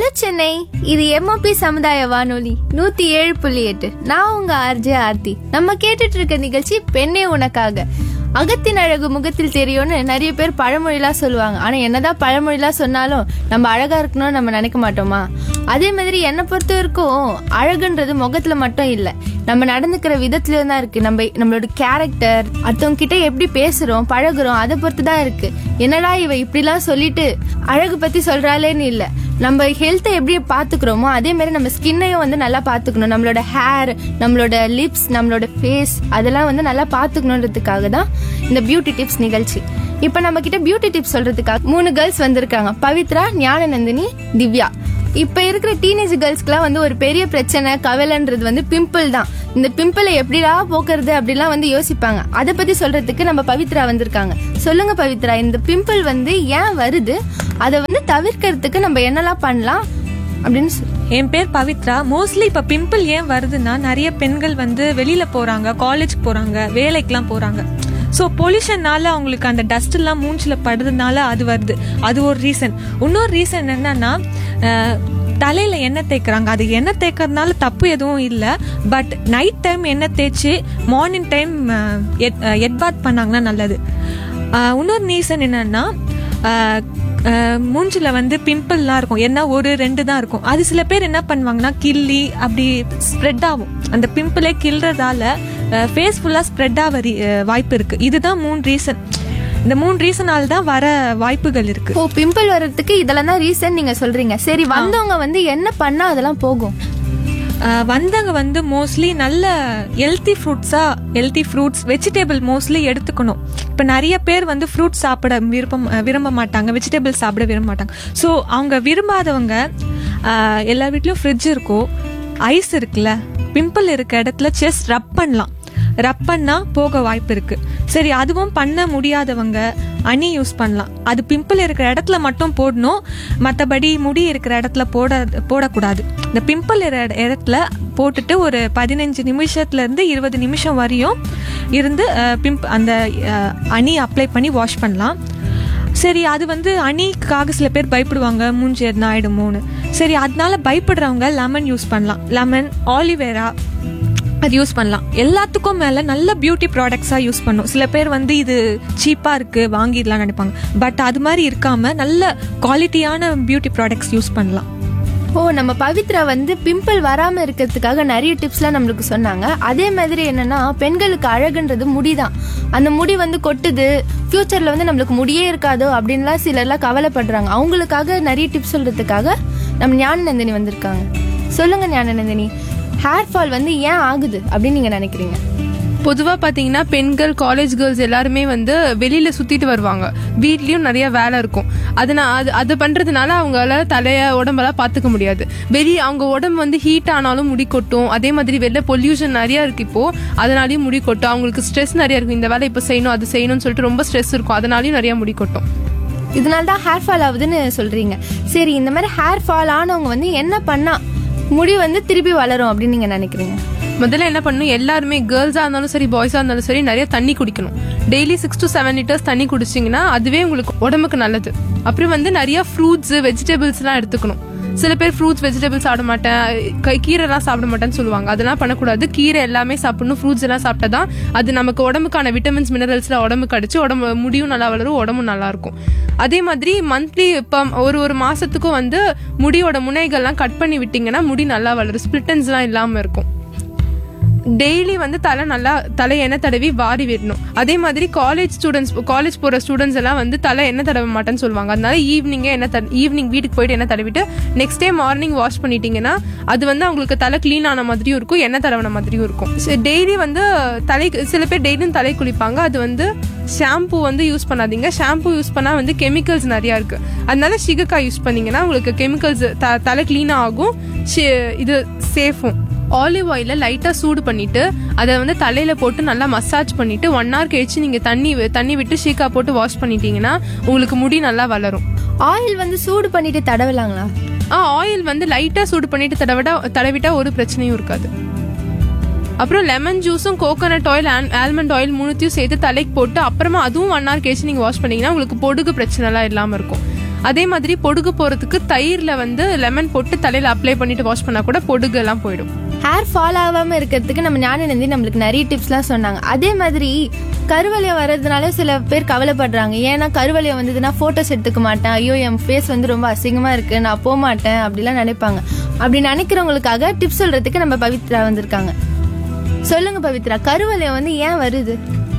Hello Chennai இது MOP சமுதாய வானொலி நூத்தி ஏழு புள்ளி எட்டு நான் உங்க ஆர்ஜே ஆர்த்தி நம்ம கேட்டுட்டு இருக்க நிகழ்ச்சி பெண்ணே உனக்காக அகத்தின் அழகு முகத்தில் தெரியும்னு நிறைய பேர் பழமொழிலாம் சொல்லுவாங்க ஆனா என்னதான் பழமொழிலாம் சொன்னாலும் நம்ம அழகா இருக்கணும்னு நம்ம நினைக்க மாட்டோமா அதே மாதிரி என்னை பொறுத்த வரைக்கும் அழகுன்றது முகத்துல மட்டும் இல்ல நம்ம நடந்துக்கிற விதத்துலயும் தான் இருக்கு நம்ம நம்மளோட கேரக்டர் அடுத்தவங்க கிட்ட எப்படி பேசுறோம் பழகுறோம் அதை பொறுத்து தான் இருக்கு என்னடா இவ இப்படிலாம் சொல்லிட்டு அழகு பத்தி சொல்றாளேன்னு இல்ல நம்ம ஹெல்த்தை எப்படி பாத்துக்கிறோமோ அதே மாதிரி நம்ம ஸ்கின்னையும் வந்து நல்லா பாத்துக்கணும் நம்மளோட ஹேர் நம்மளோட லிப்ஸ் நம்மளோட ஃபேஸ் அதெல்லாம் வந்து நல்லா பாத்துக்கணுன்றதுக்காக தான் இந்த பியூட்டி டிப்ஸ் நிகழ்ச்சி இப்போ நம்ம கிட்ட பியூட்டி டிப்ஸ் சொல்றதுக்காக மூணு கேர்ள்ஸ் வந்திருக்காங்க பவித்ரா ஞானநந்தினி திவ்யா இப்ப இருக்கிற டீனேஜ் கேர்ள்ஸ்க்குலாம் வந்து ஒரு பெரிய பிரச்சனை கவலைன்றது வந்து பிம்பிள் தான் இந்த பிம்பிளை எப்படிடா போக்குறது அப்படிலாம் வந்து யோசிப்பாங்க அதை பத்தி சொல்றதுக்கு நம்ம பவித்ரா வந்திருக்காங்க சொல்லுங்க பவித்ரா இந்த பிம்பிள் வந்து ஏன் வருது அதை வந்து தவிர்க்கிறதுக்கு நம்ம என்னெல்லாம் பண்ணலாம் அப்படின்னு சொல்லு. என் பேர் பவித்ரா மோஸ்ட்லி இப்ப பிம்பிள் ஏன் வருதுன்னா நிறைய பெண்கள் வந்து வெளியில போறாங்க காலேஜ் போறாங்க வேலைக்கெல்லாம் போறாங்க ஸோ பொல்யூஷன்னால அவங்களுக்கு அந்த டஸ்ட் எல்லாம் மூஞ்சில படுறதுனால அது வருது அது ஒரு ரீசன் இன்னொரு ரீசன் என்னன்னா அஹ், தலையில எண்ணெய் தேய்க்கிறாங்க அது எண்ணெய் தேய்க்கறதுனால தப்பு எதுவும் இல்லை பட் நைட் டைம் எண்ணெய் தேய்ச்சி மார்னிங் டைம் எட் பாத் பண்ணாங்கன்னா நல்லது அஹ், இன்னொரு ரீசன் என்னன்னா அஹ், அஹ், மூஞ்சில வந்து பிம்பிள்லாம் இருக்கும் என்ன ஒரு ரெண்டு தான் இருக்கும் அது சில பேர் என்ன பண்ணுவாங்கன்னா கிள்ளி அப்படி ஸ்ப்ரெட் ஆகும் அந்த பிம்பிளே கிள்றதால ஃபேஸ் ஃபுல்லாக ஸ்ப்ரெட் ஆக ரி- அஹ், வாய்ப்பு இருக்கு இதுதான் மூணு ரீசன் இந்த மூணு ரீசனால தான் வர வாய்ப்புகள் இருக்கு ஓ பிம்பிள் வர்றதுக்கு இதெல்லாம் தான் ரீசன் நீங்க சொல்றீங்க சரி வந்தவங்க வந்து என்ன பண்ணா அதெல்லாம் போகும் அஹ், வந்தவங்க வந்து மோஸ்ட்லி நல்ல ஹெல்த்தி ஃப்ரூட்ஸா ஹெல்த்தி ஃப்ரூட்ஸ் வெஜிடபிள் மோஸ்ட்லி எடுத்துக்கணும் இப்போ நிறைய பேர் வந்து ஃப்ரூட்ஸ் சாப்பிட விருப்பம் அஹ், விரும்ப மாட்டாங்க வெஜிடபிள் சாப்பிட விரும்ப மாட்டாங்க ஸோ அவங்க விரும்பாதவங்க அஹ், எல்லார் வீட்லயும் ஃப்ரிட்ஜ் இருக்கும் ஐஸ் இருக்குல்ல பிம்பிள் இருக்க இடத்துல செஸ் ரப் பண்ணலாம் ரப் பண்ணா போக வாய்ப்பு இருக்கு சரி அதுவும் பண்ண முடியாதவங்க அணி யூஸ் பண்ணலாம் அது பிம்பிள் இருக்கிற இடத்துல மட்டும் போடணும் மற்றபடி முடி இருக்கிற இடத்துல போட போடக்கூடாது இந்த பிம்பிள் இருக்கிற இடத்துல போட்டுட்டு ஒரு பதினஞ்சு நிமிஷத்துல இருந்து இருபது நிமிஷம் வரையும் இருந்து அஹ், பிம்ப் அந்த அஹ், அணி அப்ளை பண்ணி வாஷ் பண்ணலாம் சரி அது வந்து அணிக்காக சில பேர் பயப்படுவாங்க மூஞ்சி எதுனா ஆயிடுமோன்னு சரி அதனால பயப்படுறவங்க லெமன் யூஸ் பண்ணலாம் லெமன் ஆலிவேரா அது யூஸ் பண்ணலாம் எல்லாத்துக்கும் மேல நல்ல பியூட்டி ப்ராடக்ட்ஸா யூஸ் பண்ணும் சில பேர் வந்து இது சீப்பா இருக்கு வாங்கிடலாம் நினைப்பாங்க பட் அது மாதிரி இருக்காம நல்ல குவாலிட்டியான பியூட்டி ப்ராடக்ட்ஸ் யூஸ் பண்ணலாம் ஓ நம்ம பவித்ரா வந்து பிம்பிள் வராம இருக்கிறதுக்காக நிறைய டிப்ஸ்லாம் நம்மளுக்கு சொன்னாங்க அதே மாதிரி என்னன்னா பெண்களுக்கு அழகுன்றது முடிதான் அந்த முடி வந்து கொட்டுது ஃபியூச்சர்ல வந்து நம்மளுக்கு முடியே இருக்காதோ அப்படின்லாம் சிலர்லாம் கவலைப்படுறாங்க அவங்களுக்காக நிறைய டிப்ஸ் சொல்றதுக்காக நம்ம ஞானநந்தினி வந்திருக்காங்க சொல்லுங்க ஞானநந்தினி ஹேர் ஃபால் வந்து ஏன் ஆகுது அப்படின்னு நீங்க நினைக்கிறீங்க பொதுவா பாத்தீங்கன்னா பெண்கள் காலேஜ் கேர்ள்ஸ் எல்லாருமே வந்து வெளியில சுத்திட்டு வருவாங்க வீட்லயும் நிறைய வேலை இருக்கும் அதனால அது அது பண்றதுனால அவங்களால தலைய உடம்பெல்லாம் பாத்துக்க முடியாது வெளியே அவங்க உடம்பு வந்து ஹீட் ஆனாலும் முடி கொட்டும் அதே மாதிரி வெளில பொல்யூஷன் நிறைய இருக்கு இப்போ அதனாலயும் முடி கொட்டும் அவங்களுக்கு ஸ்ட்ரெஸ் நிறைய இருக்கும் இந்த வேலை இப்போ செய்யணும் அது செய்யணும்னு சொல்லிட்டு ரொம்ப ஸ்ட்ரெஸ் இருக்கும் அதனாலயும் நிறைய முடி கொட்டும் இதனால தான் ஹேர் ஃபால் ஆகுதுன்னு சொல்றீங்க சரி இந்த மாதிரி ஹேர் ஃபால் ஆனவங்க வந்து என்ன பண்ணா முடி வந்து திருப்பி வளரும் அப்படின்னு நீங்க நினைக்கிறீங்க முதல்ல என்ன பண்ணணும் எல்லாருமே கேர்ள்ஸா இருந்தாலும் சரி பாய்ஸா இருந்தாலும் சரி நிறைய தண்ணி குடிக்கணும் daily six to seven litres தண்ணி குடிச்சிங்கன்னா அதுவே உங்களுக்கு உடம்புக்கு நல்லது அப்புறம் வந்து நிறைய ஃப்ரூட்ஸ் வெஜிடபிள்ஸ்லாம் எடுத்துக்கணும் சில பேர் ஃப்ரூட்ஸ் வெஜிடபிள்ஸ் சாப்பிட மாட்டேன் கை- கீரைலாம் சாப்பிட மாட்டேன்னு சொல்லுவாங்க அதெல்லாம் பண்ணக்கூடாது கீரை எல்லாமே சாப்பிடணும் ஃப்ரூட்ஸ் எல்லாம் சாப்பிட்டா தான் அது நமக்கு உடம்புக்கான விட்டமின்ஸ் மினரல்ஸ்ல உடம்புக்கு அடிச்சு உடம்பு முடியும் நல்லா வளரும் உடம்பும் நல்லா இருக்கும் அதே மாதிரி மந்த்லி இப்போ ஒரு ஒரு மாசத்துக்கும் வந்து முடியோட முனைகள்லாம் கட் பண்ணி விட்டீங்கன்னா முடி நல்லா வளரும் ஸ்பிளிட்டன்ஸ்லாம் இல்லாம இருக்கும் டெய்லி வந்து தலை நல்லா தலை எண்ணெய் தடவி வாரி விடணும் அதே மாதிரி காலேஜ் ஸ்டூடெண்ட்ஸ் காலேஜ் போற ஸ்டூடெண்ட்ஸ் எல்லாம் வந்து தலை எண்ணெய் தடவ மாட்டேன்னு சொல்லுவாங்க அதனால ஈவினிங்கே என்ன ஈவினிங் வீட்டுக்கு போயிட்டு எண்ணெய் தடவிட்டு நெக்ஸ்ட் டே மார்னிங் வாஷ் பண்ணிட்டீங்கன்னா அது வந்து அவங்களுக்கு தலை க்ளீன் ஆன மாதிரியும் இருக்கும் எண்ணெய் தடவின மாதிரியும் இருக்கும் டெய்லி வந்து தலை சில பேர் டெய்லியும் தலை குளிப்பாங்க அது வந்து ஷாம்பு வந்து யூஸ் பண்ணாதீங்க ஷாம்பு யூஸ் பண்ணா வந்து கெமிக்கல்ஸ் நிறைய இருக்கு அதனால சிகக்காய் யூஸ் பண்ணீங்கன்னா உங்களுக்கு கெமிக்கல்ஸ் தலை க்ளீன் ஆகும் ஷி- இது சேஃபும் ஆலிவ் ஆயில லைட்டா சூடு பண்ணிட்டு அதை வந்து தலையில போட்டு நல்லா மசாஜ் பண்ணிட்டு ஒன் ஹவர் கழிச்சு நீங்க தண்ணி வி- தண்ணி விட்டு ஷீக்கா போட்டு வாஷ் பண்ணிட்டீங்கன்னா உங்களுக்கு முடி நல்லா வளரும் ஆயில் வந்து சூடு பண்ணிட்டு தடவலாங்களா ஆ ஆயில் வந்து லைட்டா சூடு பண்ணிட்டு தடவிட்டா தடவிட்டா ஒரு பிரச்சனையும் இருக்காது அப்புறம் லெமன் ஜூஸும் கோகோனட் ஆயில் ஆல்மண்ட் ஆயில் மூணுத்தையும் சேர்த்து தலைக்கு போட்டு அப்புறமா அதுவும் ஒன் ஹவர் கழிச்சு நீங்க வாஷ் பண்ணீங்கன்னா உங்களுக்கு பொடுகு பிரச்சனைலாம் இல்லாம இருக்கும் அதே மாதிரி பொடுகு போறதுக்கு தயிர்ல வந்து லெமன் போட்டு தலையில அப்ளை பண்ணிட்டு வாஷ் பண்ணா கூட பொடுகு எல்லாம் போயிடும் ஹேர் ஃபால் ஆகாம இருக்கிறதுக்கு நம்ம ஞான நந்தி நம்மளுக்கு நிறைய டிப்ஸ்லாம் சொன்னாங்க அதே மாதிரி கருவலியம் வர்றதுனால சில பேர் கவலைப்படுறாங்க ஏன்னா கருவலியம் வந்ததுன்னா ஃபோட்டோஸ் எடுத்துக்க மாட்டேன் ஐயோ என் ஃபேஸ் வந்து ரொம்ப அசிங்கமா இருக்கு நான் போக மாட்டேன் அப்படிலாம் நினைப்பாங்க அப்படி நினைக்கிறவங்களுக்காக டிப்ஸ் சொல்றதுக்கு நம்ம பவித்ரா வந்திருக்காங்க சொல்லுங்க பவித்ரா கருவலியம் வந்து ஏன் வருது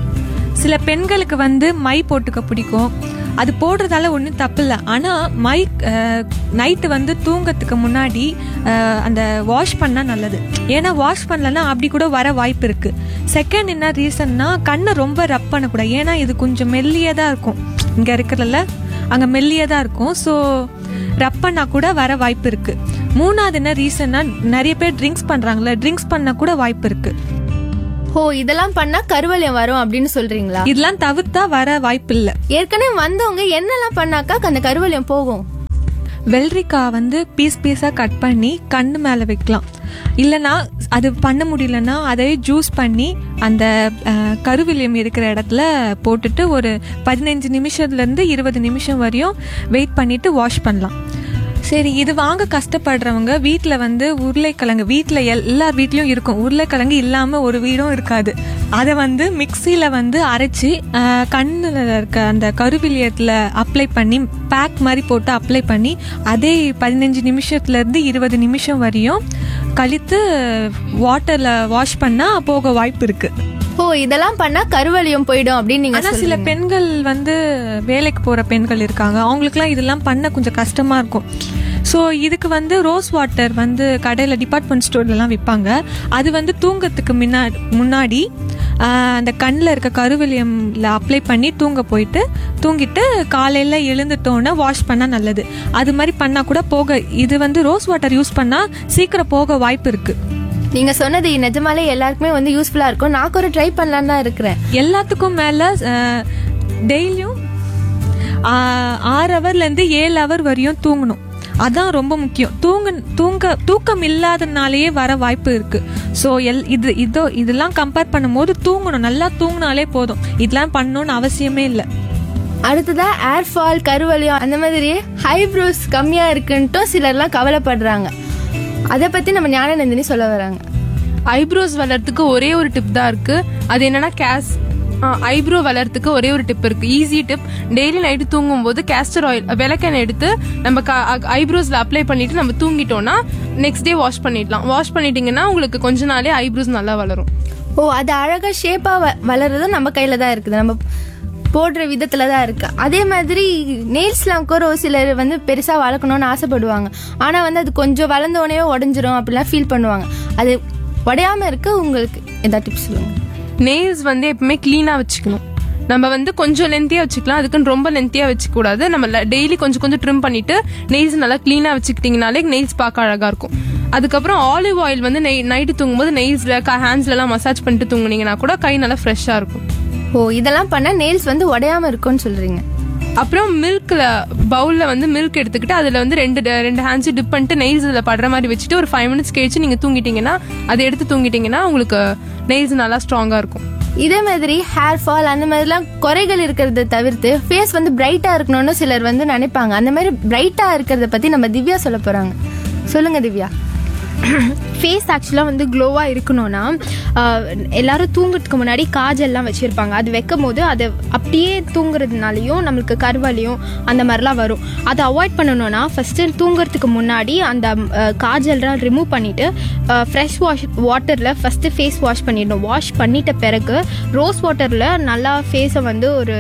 சில பெண்களுக்கு வந்து மை போட்டுக்க பிடிக்கும் அது போடுறதால ஒன்றும் தப்பு இல்லை ஆனால் மை நைட்டு வந்து தூங்கத்துக்கு முன்னாடி அஹ், அந்த வாஷ் பண்ணால் நல்லது ஏன்னா வாஷ் பண்ணலன்னா அப்படி கூட வர வாய்ப்பு இருக்குது செகண்ட் என்ன ரீசன்னா கண்ணை ரொம்ப ரப் பண்ணக்கூடாது ஏன்னா இது கொஞ்சம் மெல்லியதாக இருக்கும் இங்கே இருக்கிறதுல அங்கே மெல்லியதாக இருக்கும் ஸோ ரப் பண்ணால் கூட வர வாய்ப்பு இருக்குது மூணாவது என்ன ரீசன்னா நிறைய பேர் ட்ரிங்க்ஸ் பண்ணுறாங்களே ட்ரிங்க்ஸ் பண்ண கூட வாய்ப்பு இருக்குது ஓ இதெல்லாம் பண்ணா கருவலியம் வரும் அப்படின்னு சொல்றீங்களா இதெல்லாம் தவிர்த்தா வர வாய்ப்பு இல்லை ஏற்கனவே வந்தவங்க என்னெல்லாம் பண்ணாக்கா அந்த கருவலியம் போகும் வெள்ளரிக்காய் வந்து பீஸ் பீஸாக கட் பண்ணி கண்ணு மேலே வைக்கலாம் இல்லைனா அது பண்ண முடியலன்னா அதை ஜூஸ் பண்ணி அந்த அஹ், கருவிலியம் இருக்கிற இடத்துல போட்டுட்டு ஒரு பதினஞ்சு நிமிஷத்துலேருந்து இருபது நிமிஷம் வரையும் வெயிட் பண்ணிட்டு வாஷ் பண்ணலாம் சரி இது வாங்க கஷ்டப்படுறவங்க வீட்டில் வந்து உருளைக்கிழங்கு வீட்டில் எல் எல்லார் வீட்லேயும் இருக்கும் உருளைக்கிழங்கு இல்லாமல் ஒரு வீடும் இருக்காது அதை வந்து மிக்சியில் வந்து அரைச்சி கண்ணில் இருக்க அந்த கருவிலியத்தில் அப்ளை பண்ணி பேக் மாதிரி போட்டு அப்ளை பண்ணி அதே பதினஞ்சு நிமிஷத்துலேருந்து இருபது நிமிஷம் வரையும் கழித்து வாட்டரில் வாஷ் பண்ணால் போக வாய்ப்பு இருக்குது ஓ இதெல்லாம் பண்ணா கருவலியம் போயிடும் அப்படின்னு நீங்க ஆனா சில சொல்றீங்க. பெண்கள் வந்து வேலைக்கு போற பெண்கள் இருக்காங்க அவங்களுக்குலாம் இதெல்லாம் பண்ண கொஞ்சம் கஷ்டமா இருக்கும் ஸோ இதுக்கு வந்து ரோஸ் வாட்டர் வந்து கடையில் டிபார்ட்மெண்ட் ஸ்டோர்லலாம் விற்பாங்க அது வந்து தூங்கத்துக்கு முன்னாடி முன்னாடி ஆஹ், அந்த கண்ணில் இருக்க கருவிலியம்ல அப்ளை பண்ணி தூங்க போயிட்டு தூங்கிட்டு காலையில் எழுந்துட்டோன்னே வாஷ் பண்ணால் நல்லது அது மாதிரி பண்ணால் கூட போக இது வந்து ரோஸ் வாட்டர் யூஸ் பண்ணால் சீக்கிரம் போக வாய்ப்பு இருக்குது நீங்க சொன்னது நிஜமாலே எல்லாருக்குமே வந்து யூஸ்ஃபுல்லா இருக்கும் நான் ஒரு ட்ரை பண்ணலான்னு தான் இருக்கிறேன் எல்லாத்துக்கும் மேலே டெய்லியும் ஆறு ஹவர்லேருந்து ஏழு ஹவர் வரையும் தூங்கணும் அதான் ரொம்ப முக்கியம் தூங்க தூங்க தூக்கம் இல்லாதனாலேயே வர வாய்ப்பு இருக்கு ஸோ எல் இது இதோ இதெல்லாம் கம்பேர் பண்ணும்போது தூங்கணும் நல்லா தூங்கினாலே போதும் இதெல்லாம் பண்ணணும்னு அவசியமே இல்லை அடுத்ததா ஏர் ஃபால் கருவலியம் அந்த மாதிரி ஹைப்ரோஸ் கம்மியா இருக்குன்ட்டும் சிலர்லாம் கவலைப்படுறாங்க அதை பத்தி நம்ம ஞானநந்தினி சொல்ல வராங்க ஐப்ரோஸ் வளர்றதுக்கு ஒரே ஒரு டிப் தான் இருக்கு அது என்னன்னா கேஸ் ஐப்ரோ வளர்றதுக்கு ஒரே ஒரு டிப் இருக்கு ஈஸி டிப் டெய்லி நைட்டு தூங்கும் போது கேஸ்டர் ஆயில் விளக்கெண்ணெய் எடுத்து நம்ம ஐப்ரோஸ்ல அப்ளை பண்ணிட்டு நம்ம தூங்கிட்டோம்னா நெக்ஸ்ட் டே வாஷ் பண்ணிடலாம் வாஷ் பண்ணிட்டீங்கன்னா உங்களுக்கு கொஞ்ச நாளே ஐப்ரோஸ் நல்லா வளரும் ஓ அது அழகா ஷேப்பா வளர்றதும் நம்ம கையில தான் இருக்குது நம்ம போடுற விதத்துல தான் இருக்கு அதே மாதிரி நெயில்ஸ்லாம் கூட ஒரு சிலர் வந்து பெருசா வளர்க்கணும்னு ஆசைப்படுவாங்க ஆனா வந்து அது கொஞ்சம் வளர்ந்த உடனே உடஞ்சிரும் அப்படிலாம் ஃபீல் பண்ணுவாங்க அது உடையாம இருக்க உங்களுக்கு ஏதாவது டிப்ஸ் சொல்லுங்க நெயில்ஸ் வந்து எப்பவுமே க்ளீனா வச்சுக்கணும் நம்ம வந்து கொஞ்சம் லென்த்தியா வச்சுக்கலாம் அதுக்குன்னு ரொம்ப லென்த்தியா வச்சுக்க கூடாது நம்ம டெய்லி கொஞ்சம் கொஞ்சம் ட்ரிம் பண்ணிட்டு நெயில்ஸ் நல்லா க்ளீனா வச்சுக்கிட்டீங்கனாலே நெயில்ஸ் பார்க்க அழகா இருக்கும் அதுக்கப்புறம் ஆலிவ் ஆயில் வந்து நைட்டு தூங்கும்போது நெயில்ஸ்ல ஹேண்ட்ஸ்ல எல்லாம் மசாஜ் பண்ணிட்டு தூங்குனீங்கன்னா கூட கை நல்லா ஃப்ரெஷ்ஷா இருக்கும் ஓ இதெல்லாம் பண்ணா நெயில்ஸ் வந்து உடையாம இருக்கும்னு சொல்றீங்க அப்புறம் மில்க்ல பவுல்ல வந்து மில்க் எடுத்துக்கிட்டு அதுல வந்து ரெண்டு ரெண்டு ஹேண்ட்ஸ் டிப் பண்ணிட்டு நெயில்ஸ் இதுல படுற மாதிரி வச்சுட்டு ஒரு ஃபைவ் மினிட்ஸ் கழிச்சு நீங்க தூங்கிட்டீங்கன்னா அதை எடுத்து தூங்கிட்டீங்கன்னா உங்களுக்கு நெயில்ஸ் நல்லா ஸ்ட்ராங்கா இருக்கும் இதே மாதிரி ஹேர் ஃபால் அந்த மாதிரிலாம் குறைகள் இருக்கிறத தவிர்த்து ஃபேஸ் வந்து பிரைட்டா இருக்கணும்னு சிலர் வந்து நினைப்பாங்க அந்த மாதிரி பிரைட்டா இருக்கிறத பத்தி நம்ம திவ்யா சொல்ல போறாங்க சொல்லுங்க திவ்யா ஃபேஸ் ஆக்சுவலாக வந்து க்ளோவாக இருக்கணும்னா ஆஹ், எல்லாரும் தூங்குறதுக்கு முன்னாடி காஜல்லாம் வச்சுருப்பாங்க அது வைக்கும் போது அது அப்படியே தூங்குறதுனாலையும் நம்மளுக்கு கருவலியும் அந்த மாதிரிலாம் வரும் அதை அவாய்ட் பண்ணணும்னா ஃபஸ்ட்டு தூங்குறதுக்கு முன்னாடி அந்த ஆஹ், காஜல்லாம் ரிமூவ் பண்ணிவிட்டு ஃப்ரெஷ் வாஷ் வாட்டரில் ஃபஸ்ட்டு ஃபேஸ் வாஷ் பண்ணிடணும் வாஷ் பண்ணிட்ட பிறகு ரோஸ் வாட்டரில் நல்லா ஃபேஸை வந்து ஒரு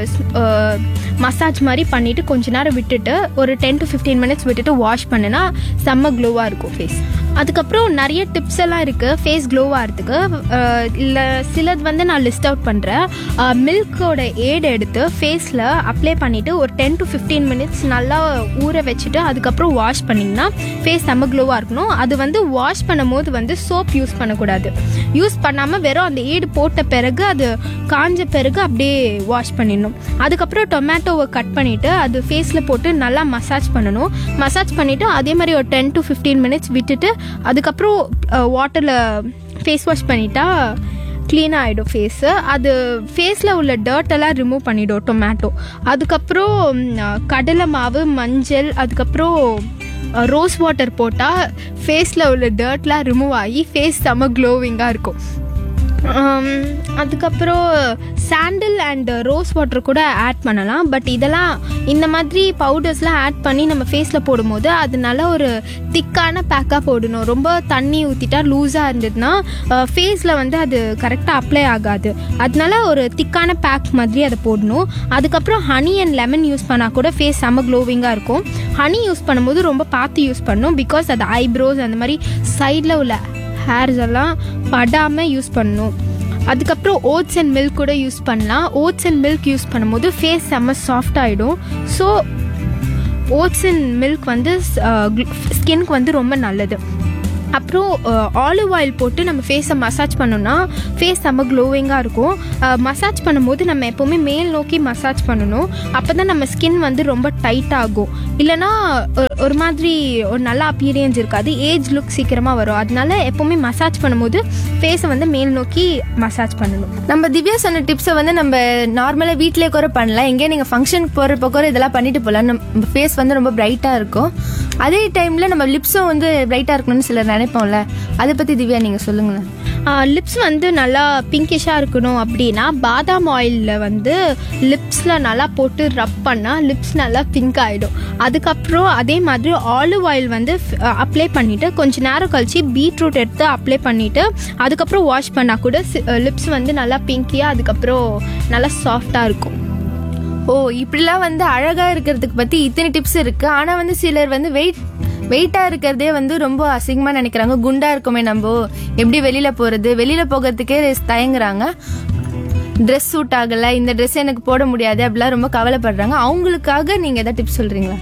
மசாஜ் மாதிரி பண்ணிவிட்டு கொஞ்ச நேரம் விட்டுட்டு ஒரு டென் டு ஃபிஃப்டீன் மினிட்ஸ் விட்டுட்டு வாஷ் பண்ணுனா செம்ம க்ளோவாக இருக்கும் ஃபேஸ் அதுக்கப்புறம் நிறைய டிப்ஸ் எல்லாம் இருக்குது ஃபேஸ் க்ளோ ஆகிறதுக்கு இல்லை சிலது வந்து நான் லிஸ்ட் அவுட் பண்ணுறேன் மில்கோட ஏடு எடுத்து ஃபேஸில் அப்ளை பண்ணிவிட்டு ஒரு டென் டு ஃபிஃப்டீன் மினிட்ஸ் நல்லா ஊற வச்சுட்டு அதுக்கப்புறம் வாஷ் பண்ணிங்கன்னா ஃபேஸ் செம்ம க்ளோவாக இருக்கணும் அது வந்து வாஷ் பண்ணும்போது வந்து சோப் யூஸ் பண்ணக்கூடாது யூஸ் பண்ணாமல் வெறும் அந்த ஏடு போட்ட பிறகு அது காஞ்ச பிறகு அப்படியே வாஷ் பண்ணிடணும் அதுக்கப்புறம் டொமேட்டோவை கட் பண்ணிவிட்டு அது ஃபேஸில் போட்டு நல்லா மசாஜ் பண்ணணும் மசாஜ் பண்ணிவிட்டு அதே மாதிரி ஒரு டென் டு ஃபிஃப்டீன் மினிட்ஸ் விட்டுட்டு அதுக்கப்புறம் வாட்டரில் ஃபேஸ் வாஷ் பண்ணிட்டா க்ளீன் ஆகிடும் ஃபேஸு அது ஃபேஸில் உள்ள டர்ட் எல்லாம் ரிமூவ் பண்ணிடும் டொமேட்டோ அதுக்கப்புறம் ம், கடலை மாவு மஞ்சள் அதுக்கப்புறம் ரோஸ் வாட்டர் போட்டால் ஃபேஸில் உள்ள டர்ட்லாம் ரிமூவ் ஆகி ஃபேஸ் செம்ம க்ளோவிங்காக இருக்கும் ஆம், அதுக்கப்புறம் சாண்டில் அண்ட் ரோஸ் வாட்டர் கூட ஆட் பண்ணலாம் பட் இதெல்லாம் இந்த மாதிரி பவுடர்ஸ்லாம் ஆட் பண்ணி நம்ம ஃபேஸில் போடும்போது அது நல்ல ஒரு திக்கான பேக்காக போடணும் ரொம்ப தண்ணி ஊற்றிட்டா லூஸாக இருந்ததுன்னா ஃபேஸில் வந்து அது கரெக்டாக அப்ளை ஆகாது அதனால ஒரு திக்கான பேக் மாதிரி அதை போடணும் அதுக்கப்புறம் ஹனி அண்ட் லெமன் யூஸ் பண்ணால் கூட ஃபேஸ் செம்ம க்ளோவிங்காக இருக்கும் ஹனி யூஸ் பண்ணும்போது ரொம்ப பார்த்து யூஸ் பண்ணணும் பிகாஸ் அது ஐப்ரோஸ் அந்த மாதிரி சைடில் உள்ள ஹேர்ஸ் எல்லாம் படாமல் யூஸ் பண்ணணும் அதுக்கப்புறம் ஓட்ஸ் அண்ட் மில்க் கூட யூஸ் பண்ணலாம் ஓட்ஸ் அண்ட் மில்க் யூஸ் பண்ணும்போது ஃபேஸ் செம்ம சாஃப்ட் ஆகிடும் ஸோ ஓட்ஸ் அண்ட் மில்க் வந்து ஸ்கின்க்கு வந்து ரொம்ப நல்லது அப்புறம் ஆலிவ் ஆயில் போட்டு நம்ம ஃபேஸை மசாஜ் பண்ணோம்னா ஃபேஸ் செம்ம க்ளோவிங்காக இருக்கும் மசாஜ் பண்ணும்போது நம்ம எப்போவுமே மேல் நோக்கி மசாஜ் பண்ணணும் அப்போ தான் நம்ம ஸ்கின் வந்து ரொம்ப டைட் ஆகும் இல்லைனா ஒரு- ஒரு மாதிரி ஒரு நல்ல அப்பீரியன்ஸ் இருக்காது ஏஜ் லுக் சீக்கிரமாக வரும் அதனால எப்போவுமே மசாஜ் பண்ணும்போது ஃபேஸை வந்து மேல் நோக்கி மசாஜ் பண்ணணும் நம்ம திவ்யா சொன்ன டிப்ஸை வந்து நம்ம நார்மலாக வீட்டிலே கூட பண்ணலாம் எங்கேயே நீங்கள் ஃபங்க்ஷனுக்கு போகிறப்ப கூட இதெல்லாம் பண்ணிட்டு போகலாம் நம்ம ஃபேஸ் வந்து ரொம்ப பிரைட்டாக இருக்கும் அதே டைமில் நம்ம லிப்ஸும் வந்து பிரைட்டாக இருக்கணும்னு சிலர் நினைப்போம்ல அதை பற்றி திவ்யா நீங்கள் சொல்லுங்களேன் லிப்ஸ் வந்து நல்லா பிங்கிஷாக இருக்கணும் அப்படின்னா பாதாம் ஆயிலில் வந்து லிப்ஸில் நல்லா போட்டு ரப் பண்ணால் லிப்ஸ் நல்லா பிங்க் ஆகிடும் அதுக்கப்புறம் அதே மாதிரி ஆலிவ் ஆயில் வந்து அப்ளை பண்ணிவிட்டு கொஞ்ச நேரம் கழிச்சு பீட்ரூட் எடுத்து அப்ளை பண்ணிவிட்டு அதுக்கப்புறம் வாஷ் பண்ணால் கூட லிப்ஸ் வந்து நல்லா பிங்கியாக அதுக்கப்புறம் நல்லா சாஃப்டாக இருக்கும் ஓ இப்படிலாம் வந்து அழகா இருக்கிறதுக்கு பத்தி இத்தனை டிப்ஸ் இருக்கு ஆனா வந்து சிலர் வந்து வெயிட் வெயிட்டா இருக்கிறதே வந்து ரொம்ப அசிங்கமா நினைக்கிறாங்க குண்டா இருக்குமே நம்ம எப்படி வெளியில போறது வெளியில போகிறதுக்கே தயங்குறாங்க ட்ரெஸ் சூட் ஆகல இந்த ட்ரெஸ் எனக்கு போட முடியாது அப்படிலாம் ரொம்ப கவலைப்படுறாங்க அவங்களுக்காக நீங்க ஏதாவது டிப்ஸ் சொல்றீங்களா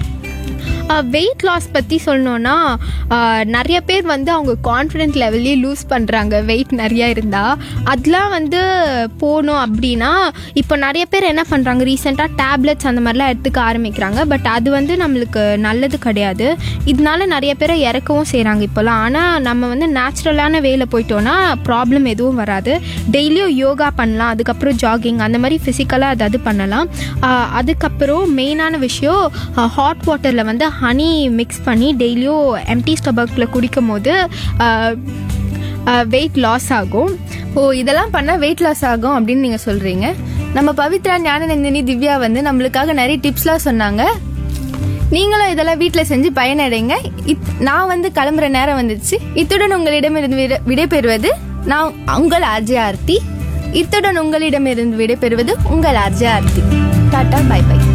வெயிட் லாஸ் பற்றி சொல்லணுன்னா ஆஹ், நிறைய பேர் வந்து அவங்க கான்ஃபிடென்ட் லெவல்லே லூஸ் பண்ணுறாங்க வெயிட் நிறையா இருந்தால் அதெலாம் வந்து போகணும் அப்படின்னா இப்போ நிறைய பேர் என்ன பண்ணுறாங்க ரீசெண்டாக டேப்லெட்ஸ் அந்த மாதிரிலாம் எடுத்துக்க ஆரம்பிக்கிறாங்க பட் அது வந்து நம்மளுக்கு நல்லது கிடையாது இதனால நிறைய பேரை இறக்கவும் செய்கிறாங்க இப்போலாம் ஆனால் நம்ம வந்து நேச்சுரலான வேல போயிட்டோன்னா ப்ராப்ளம் எதுவும் வராது டெய்லியும் யோகா பண்ணலாம் அதுக்கப்புறம் ஜாகிங் அந்த மாதிரி ஃபிசிக்கலாக அதாவது பண்ணலாம் ஆஹ், அதுக்கப்புறம் மெயினான விஷயம் ஹாட் வாட்டரில் வந்து ஹனி மிக்ஸ் பண்ணி டெய்லியும் எம்டி ஸ்டபக்கில் குடிக்கும் போது வெயிட் லாஸ் ஆகும் ஓ இதெல்லாம் பண்ணா வெயிட் லாஸ் ஆகும் அப்படின்னு நீங்க சொல்றீங்க நம்ம பவித்ரா ஞானநந்தினி திவ்யா வந்து நம்மளுக்காக நிறைய டிப்ஸ்லாம் சொன்னாங்க நீங்களும் இதெல்லாம் வீட்டில் செஞ்சு பயனடைங்க இத்- நான் வந்து கிளம்புற நேரம் வந்துச்சு இத்துடன் உங்களிடமிருந்து விட- விடைபெறுவது நான் உங்கள் ஆர்ஜே ஆர்த்தி இத்துடன் உங்களிடமிருந்து விடைபெறுவது உங்கள் RJ Aarthi tata bye by